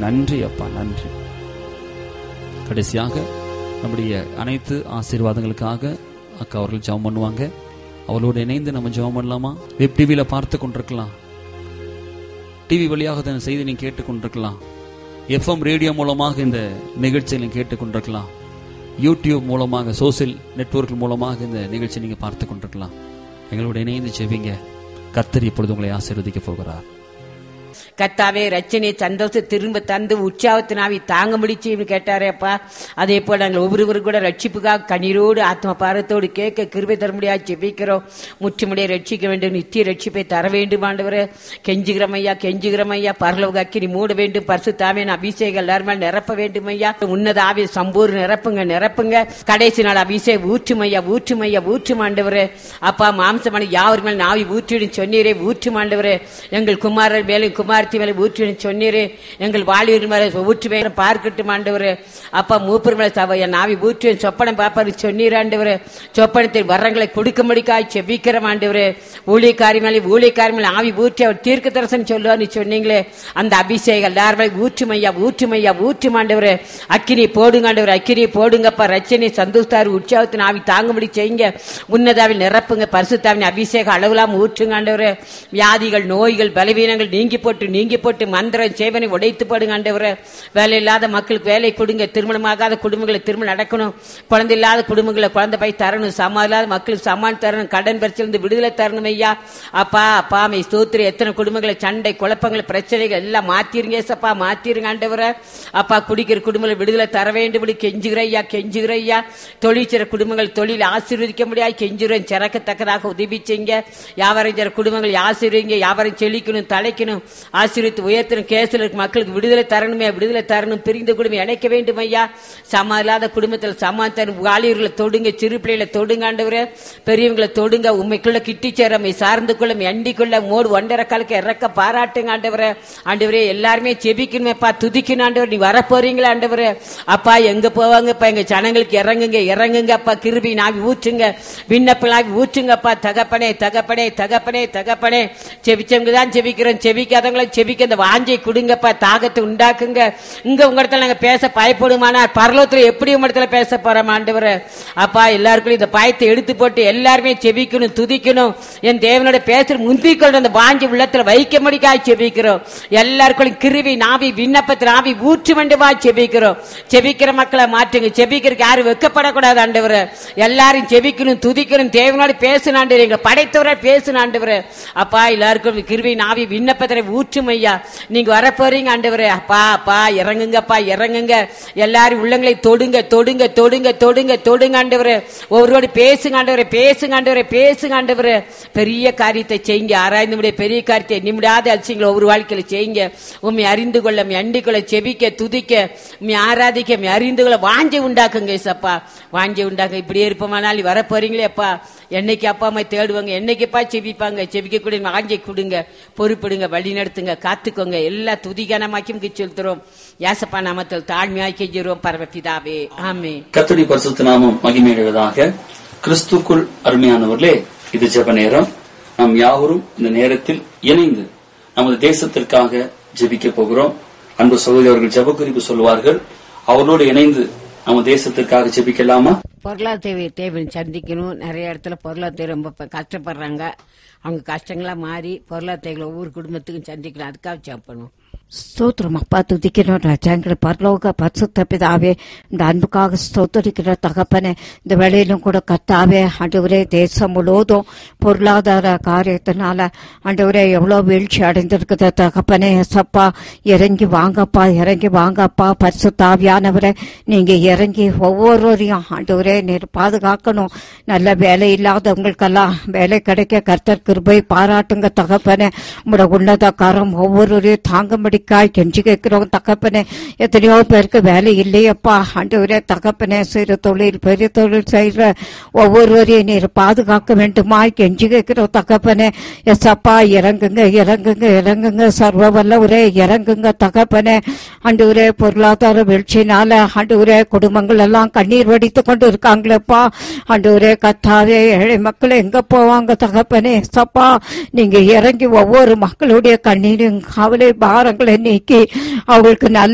நன்றி அப்பா நன்றி கடைசியாக நம்முடைய அனைத்து ஆசீர்வாதங்களுக்காக அக்கா அவர்கள் ஜெபம் பண்ணுவாங்க அவளோடு இணைந்து நம்ம ஜெபம் பண்ணலாமா வெப் டிவியில பார்த்து கொண்டிருக்கலாம் டிவி வழியாக இந்த செய்தி நீங்க கேட்டுக்கொண்டிருக்கலாம் எஃப்எம் ரேடியோ மூலமாக இந்த நிகழ்ச்சியை நீங்க கேட்டுக்கொண்டிருக்கலாம் யூடியூப் மூலமாக சோசியல் நெட்வொர்க் மூலமாக இந்த நிகழ்ச்சியை நீங்க பார்த்து கொண்டிருக்கலாம் எங்களோட இணைந்து செவிங்க கர்த்தர் இப்பொழுது உங்களை ஆசீர்வதிக்க போகிறார் கத்தாவே ரச்சனை சந்தோஷம் திரும்ப தந்து உற்சாகத்தினாவி தாங்க முடிச்சுன்னு கேட்டாரே அப்பா அதே போல நாங்கள் ஒவ்வொருவரும் கூட ரட்சிப்புக்காக கண்ணீரோடு ஆத்ம பாரத்தோடு கேட்க கிருபை தர முடியாது ஜெபிக்கிறோம் முற்றுமுடிய ரட்சிக்க வேண்டும் நித்திய ரட்சிப்பை தர வேண்டும் ஆண்டவரே கெஞ்சுகிறோம் ஐயா கெஞ்சுகிறோம் ஐயா பரலோக அக்கினி மூட வேண்டும் பரிசு தாவின் அபிஷேகம் எல்லாரும் மேல நிரப்ப வேண்டும் ஐயா உன்னத ஆவி சம்பூர்ண நிரப்புங்க நிரப்புங்க கடைசி நாள் அபிஷேகம் ஊற்றும் ஐயா ஊற்றும் ஐயா ஊற்றும் ஆண்டவரே அப்பா மாம்சமான யாவர் மேல் நாவி ஊற்றிடும் சொன்னீரே ஊற்றும் ஆண்டவரே எங்கள் குமாரர் மேலும் குமாரத்தி மேலே ஊற்றிடும் சொன்னீரே எங்கள் வாலிபர் மேலே ஊற்று மேல பார்க்கட்டும் ஆண்டவரே அப்பா மூப்பர் மேலே சபை என் நாவி ஊற்றுவேன் சொப்பனம் பாப்பாரு சொன்னீர் ஆண்டவரே சொப்பனத்தில் வரங்களை கொடுக்கும்படிக்காய் செபிக்கிறோம் ஆண்டவரே ஊழியக்காரி மேலே ஊழியக்காரி மேலே ஆவி ஊற்றி அவர் தீர்க்க தரிசனம் சொல்லுவார்னு சொன்னீங்களே அந்த அபிஷேகம் எல்லாரும் மேலே ஊற்றுமையா ஊற்றுமையா ஊற்றும் ஆண்டவரே அக்கினி போடுங்க ஆண்டவர் அக்கினி போடுங்கப்பா ரச்சனை சந்தோஷத்தார் உற்சாகத்தின் ஆவி தாங்கும்படி செய்யுங்க உன்னதாவில் நிரப்புங்க பரிசுத்தாவின் அபிஷேகம் அளவிலாம் ஊற்றுங்க ஆண்டவரே வியாதிகள் நோய்கள் பலவீனங்கள் நீங்கி போட்டு நீங்கி போட்டு மந்திரம் சேவனை உடைத்து போடுங்க ஆண்டவரே வேலை இல்லாத மக்களுக்கு வேலை கொடுங்க திருமணமாகாத குடும்பங்களை திருமணம் நடக்கணும் குழந்தை இல்லாத குடும்பங்களை குழந்தை போய் தரணும் சமா இல்லாத மக்களுக்கு சமான் தரணும் கடன் பிரச்சனை விடுதலை தரணும் ஐயா அப்பா அப்பா மை ஸ்தோத்திர எத்தனை குடும்பங்களை சண்டை குழப்பங்கள் பிரச்சனைகள் எல்லாம் மாத்திருங்க ஏசப்பா மாத்திருங்க ஆண்டவரை அப்பா குடிக்கிற குடும்பங்களை விடுதலை தர வேண்டும் கெஞ்சுகிற ஐயா கெஞ்சுகிற ஐயா தொழில் செய்ற குடும்பங்கள் தொழில் ஆசீர்வதிக்க முடியாது கெஞ்சுகிறேன் சிறக்கத்தக்கதாக உதவி செய்யுங்க வியாபாரம் செய்ற குடும்பங்கள் ஆசீர்வதிங்க வியாபாரம் செழிக்கணும் தலைக்கணும் ஆசீர்வித்து உயர்த்தணும் கேசில் இருக்க மக்களுக்கு விடுதலை தரணுமே விடுதலை தரணும் பிரிந்த குடும்பம் இணைக்க வேண்டும் ஐயா சமா இல்லாத குடும்பத்தில் சமா தரும் வாலிபர்களை தொடுங்க சிறு பிள்ளைகளை தொடுங்க ஆண்டவரே பெரியவங்களை தொடுங்க உண்மைக்குள்ள கிட்டி சேரமை சார்ந்து கொள்ள அண்டிக்குள்ள மோடு ஒன்றரை காலுக்கு இறக்க பாராட்டுங்க ஆண்டவரே ஆண்டவரே எல்லாருமே செபிக்கணுமேப்பா துதிக்கணும் ஆண்டவர் நீ வர போறீங்களா ஆண்டவரே அப்பா எங்க போவாங்கப்பா எங்க ஜனங்களுக்கு இறங்குங்க இறங்குங்க அப்பா கிருபி நாவி ஊற்றுங்க விண்ணப்பலாவி ஊற்றுங்கப்பா தகப்பனே தகப்பனே தகப்பனே தகப்பனே செபிச்சவங்க தான் செபிக்கிறோம் செபிக்காதவங்களை செபிக்க இந்த வாஞ்சை கொடுங்கப்பா தாகத்தை உண்டாக்குங்க இங்க உங்க இடத்துல நாங்க பேச பயப்படுமானா பரலோகத்துல எப்படி உங்க இடத்துல பேச போறோம் ஆண்டவரே அப்பா எல்லாருக்கும் இந்த பயத்தை எடுத்து போட்டு எல்லாருமே செபிக்கணும் துதிக்கணும் என் தேவனோட பேசுற முந்திக்கொண்டு அந்த வாஞ்சி உள்ளத்துல வைக்க முடிக்காய் செபிக்கிறோம் எல்லாருக்கும் கிருவி நாவி விண்ணப்பத்தில் நாவி ஊற்று வேண்டுமா செபிக்கிறோம் செபிக்கிற மக்களை மாற்றுங்க செபிக்கிறதுக்கு யாரும் வெக்கப்படக்கூடாது ஆண்டவர் எல்லாரும் செபிக்கணும் துதிக்கணும் தேவனோட பேசணும் ஆண்டவர் எங்க படைத்தவரை பேசணும் ஆண்டவர் அப்பா எல்லாருக்கும் கிருவி நாவி விண்ணப்பத்தில் ஊற்றும் ஐயா நீங்க வர போறீங்க ஆண்டவரே அப்பா அப்பா இறங்குங்கப்பா இறங்குங்க எல்லாரும் உள்ளங்களை தொடுங்க தொடுங்க தொடுங்க தொடுங்க தொடுங்க ஆண்டவரே ஒவ்வொருவோடு பேசுங்க ஆண்டவரே பேசுங்க ஆண்டவரே பேசுங்க ஆண்டவரே பெரிய காரியத்தை செய்யுங்க ஆராய்ந்து முடிய பெரிய காரியத்தை நிமிடாத அதிசயங்களை ஒவ்வொரு வாழ்க்கையில செய்யுங்க உண்மை அறிந்து கொள்ள உம்மை அண்டிக் கொள்ள செபிக்க துதிக்க உண்மை ஆராதிக்க உண்மை அறிந்து கொள்ள வாஞ்சை உண்டாக்குங்க ஏசப்பா வாஞ்சை உண்டாக்க இப்படியே இருப்போமானால் வர போறீங்களே அப்பா என்னைக்கு அப்பா அம்மா தேடுவாங்க என்னைக்குப்பா செபிப்பாங்க செபிக்கக்கூடிய வாஞ்சை கொடுங்க பொறுப்பிடுங்க வழி நடத்துங்க காத்துக்கோங்க எல்லா துதிகனமாக்கியும் செலுத்துறோம் ஏசப்பா நாமத்தில் தாழ்மையாக்கி கெஞ்சுறோம் பரமபிதாவே ஆமே கத்தடி பரிசுத்த நாமம் மகிமையுள்ளதாக கிறிஸ்துக்குள் அருமையானவர்களே இது ஜெப நேரம் நாம் யாவரும் இந்த நேரத்தில் இணைந்து நமது தேசத்திற்காக ஜெபிக்க போகிறோம் அன்பு சகோதரர்கள் ஜெப குறிப்பு சொல்வார்கள் அவர்களோடு இணைந்து நம்ம தேசத்திற்காக ஜெபிக்கலாமா பொருளாதார தேவை சந்திக்கணும் நிறைய இடத்துல பொருளாதார ரொம்ப ப- கஷ்டப்படுறாங்க அவங்க கஷ்டங்களா மாறி பொருளாதார ஒவ்வொரு குடும்பத்துக்கும் சந்திக்கணும் அதுக்காக ஜெபம் பண்ணுவோம் ஸ்தோத்திரம் அப்பா துதிக்கிறோம் ராஜாங்கிற பரலோக பரிசுத்த பிதாவே இந்த அன்புக்காக ஸ்தோத்தரிக்கிற தகப்பனே இந்த வேலையிலும் கூட கத்தாவே ஆண்டவரே தேசம் முழுவதும் பொருளாதார காரியத்தினால ஆண்டவரே எவ்வளோ வீழ்ச்சி அடைந்திருக்குது தகப்பனே எசப்பா இறங்கி வாங்கப்பா இறங்கி வாங்கப்பா பரிசுத்தாவியானவரே நீங்க இறங்கி ஒவ்வொருவரையும் ஆண்டவரே நீர் பாதுகாக்கணும் நல்ல வேலை இல்லாதவங்களுக்கெல்லாம் வேலை கிடைக்க கர்த்தர் கிருபை பாராட்டுங்க தகப்பனே உங்களோட உன்னத கரம் ஒவ்வொருவரையும் தாங்கும்படிக்காய் கெஞ்சி கேட்கிறோம் தகப்பனே எத்தனையோ பேருக்கு வேலை இல்லையப்பா ஆண்டவரே தகப்பனே சிறு தொழில் பெரிய தொழில் செய்யற ஒவ்வொருவரையும் நீர் பாதுகாக்க வேண்டுமாய் கெஞ்சி கேட்கிறோம் தகப்பனே எஸ்அப்பா இறங்குங்க இறங்குங்க இறங்குங்க சர்வ வல்லவரே இறங்குங்க தகப்பனே ஆண்டவரே பொருளாதார வீழ்ச்சினால ஆண்டவரே குடும்பங்கள் எல்லாம் கண்ணீர் வடித்து கொண்டு இருக்காங்களேப்பா ஆண்டவரே கத்தாவே ஏழை மக்கள் எங்க போவாங்க தகப்பனே சப்பா நீங்க இறங்கி ஒவ்வொரு மக்களுடைய கண்ணீரும் கவலை பாரங்களை நீக்கி அவங்களுக்கு நல்ல